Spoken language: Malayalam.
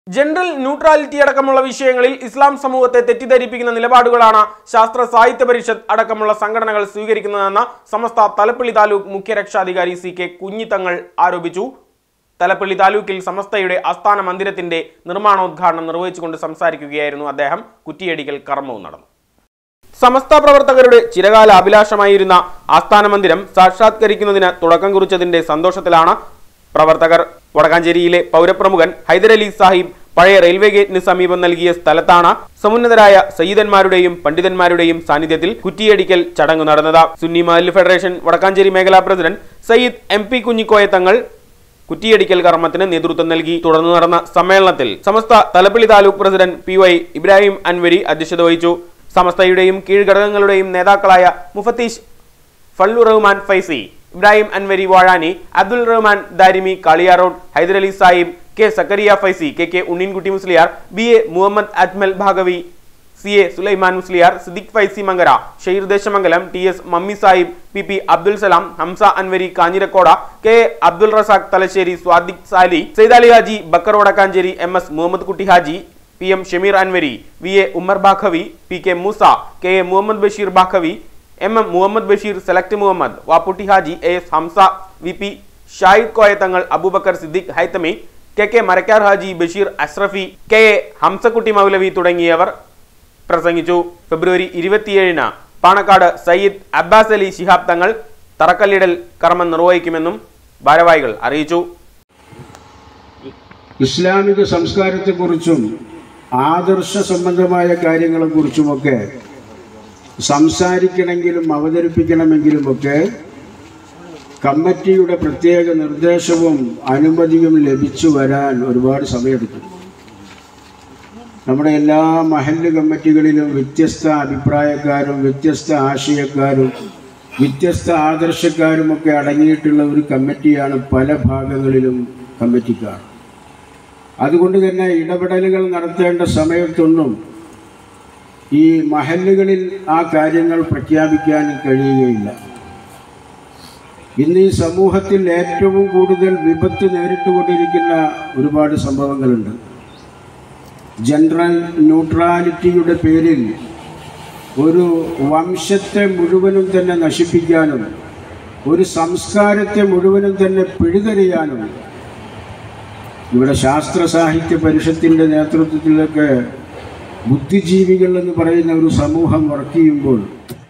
ജനറൽ ന്യൂട്രാലിറ്റി അടക്കമുള്ള വിഷയങ്ങളിൽ ഇസ്ലാം സമൂഹത്തെ തെറ്റിദ്ധരിപ്പിക്കുന്ന നിലപാടുകളാണ് ശാസ്ത്ര സാഹിത്യ പരിഷത്ത് അടക്കമുള്ള സംഘടനകൾ സ്വീകരിക്കുന്നതെന്ന് സമസ്ത തലപ്പള്ളി താലൂക്ക് മുഖ്യ രക്ഷാധികാരി സി കെ കുഞ്ഞിത്തങ്ങൾ ആരോപിച്ചു തലപ്പള്ളി താലൂക്കിൽ സമസ്തയുടെ ആസ്ഥാന മന്ദിരത്തിന്റെ നിർമ്മാണോദ്ഘാടനം നിർവഹിച്ചുകൊണ്ട് സംസാരിക്കുകയായിരുന്നു അദ്ദേഹം കുറ്റിയടിക്കൽ കർമ്മവും നടന്നു സമസ്ത പ്രവർത്തകരുടെ ചിരകാല അഭിലാഷമായിരുന്ന ആസ്ഥാന മന്ദിരം സാക്ഷാത്കരിക്കുന്നതിന് തുടക്കം കുറിച്ചതിന്റെ സന്തോഷത്തിലാണ് പ്രവർത്തകർ വടക്കാഞ്ചേരിയിലെ പൗരപ്രമുഖൻ ഹൈദരലി സാഹിബ് പഴയ റെയിൽവേ ഗേറ്റിന് സമീപം നൽകിയ സ്ഥലത്താണ് സമുന്നതരായ സയ്യിദന്മാരുടെയും പണ്ഡിതന്മാരുടെയും സാന്നിധ്യത്തിൽ കുറ്റിയടിക്കൽ ചടങ്ങ് നടന്നത് സുന്നി മഹല്ല് ഫെഡറേഷൻ വടക്കാഞ്ചേരി മേഖലാ president Sayyid M P Kunhikoya Thangal കുറ്റിയടിക്കൽ കർമ്മത്തിന് നേതൃത്വം നൽകി തുടർന്ന് നടന്ന സമ്മേളനത്തിൽ Samastha Thalappilly taluk president P Y Ibrahim Anwari അധ്യക്ഷത വഹിച്ചു സമസ്തയുടെയും കീഴ്ഘടകങ്ങളുടെയും നേതാക്കളായ മുഫത്തീഷ് Fazlu Rahman Faizy Ibrahim Anwari Vazhani Abdul Rahman Darimi Kaliyarode Hydarali Sahib K Zakariya Faizy K K Unneenkutty Musliyar B A Muhammad Ajmal Bhagavi C A Sulaiman Musliyar Siddique Faizy Mankara ഷെയ്ർ Desamangalam T S Mammi Sahib P P Abdul Salam Hamza Anwari Kanjirakode K A Abdul Razak Thalassery Sadiq Sali Saidali Haji Bakkar Vadakkanchery M S Muhammad Kutty Haji P M Shameer Anwari V A Ummer Baqavi P K Moosa K A Muhammad Basheer Baqavi M M Muhammad Basheer select Muhammad Vapputty Haji A S Hamza V P Shahid Koya Thangal Abubakar Siddique Haithami K K Marakkar Haji Basheer Ashrafi K A Hamzakutty Maulavi തുടങ്ങിയവർ പ്രസംഗിച്ചു ഫെബ്രുവരി ഇരുപത്തിയേഴിന് പാണക്കാട് സയ്യിദ് അബ്ബാസ് അലി ശിഹാബ് തങ്ങൾ തറക്കല്ലിടൽ കർമ്മം നിർവഹിക്കുമെന്നും ഭാരവാഹികൾ അറിയിച്ചു ഇസ്ലാമിക സംസ്കാരത്തെക്കുറിച്ചും ആദർശ സംബന്ധമായ കാര്യങ്ങളെക്കുറിച്ചുമൊക്കെ സംസാരിക്കണമെങ്കിലും അവതരിപ്പിക്കണമെങ്കിലുമൊക്കെ കമ്മിറ്റിയുടെ പ്രത്യേക നിർദ്ദേശവും അനുമതിയും ലഭിച്ചു വരാൻ ഒരുപാട് സമയമെടുക്കും നമ്മുടെ എല്ലാ മഹല്ല് കമ്മിറ്റികളിലും വ്യത്യസ്ത അഭിപ്രായക്കാരും വ്യത്യസ്ത ആശയക്കാരും വ്യത്യസ്ത ആദർശക്കാരുമൊക്കെ അടങ്ങിയിട്ടുള്ള ഒരു കമ്മിറ്റിയാണ് പല ഭാഗങ്ങളിലും കമ്മിറ്റിക്കാർ അതുകൊണ്ട് തന്നെ ഇടപെടലുകൾ നടത്തേണ്ട സമയത്തൊന്നും ഈ മഹല്ലുകളിൽ ആ കാര്യങ്ങൾ പ്രഖ്യാപിക്കാൻ കഴിയുകയില്ല ഇന്ന് ഈ സമൂഹത്തിൽ ഏറ്റവും കൂടുതൽ വിപത്ത് നേരിട്ടുകൊണ്ടിരിക്കുന്ന ഒരുപാട് സംഭവങ്ങളുണ്ട് ജനറൽ ന്യൂട്രാലിറ്റിയുടെ പേരിൽ ഒരു വംശത്തെ മുഴുവനും തന്നെ നശിപ്പിക്കാനും ഒരു സംസ്കാരത്തെ മുഴുവനും തന്നെ പിഴുതെറിയാനും ഇവിടെ ശാസ്ത്ര സാഹിത്യ പരിഷത്തിൻ്റെ നേതൃത്വത്തിലൊക്കെ ബുദ്ധിജീവികൾ എന്ന് പറയുന്ന ഒരു സമൂഹം വർക്ക് ചെയ്യുമ്പോൾ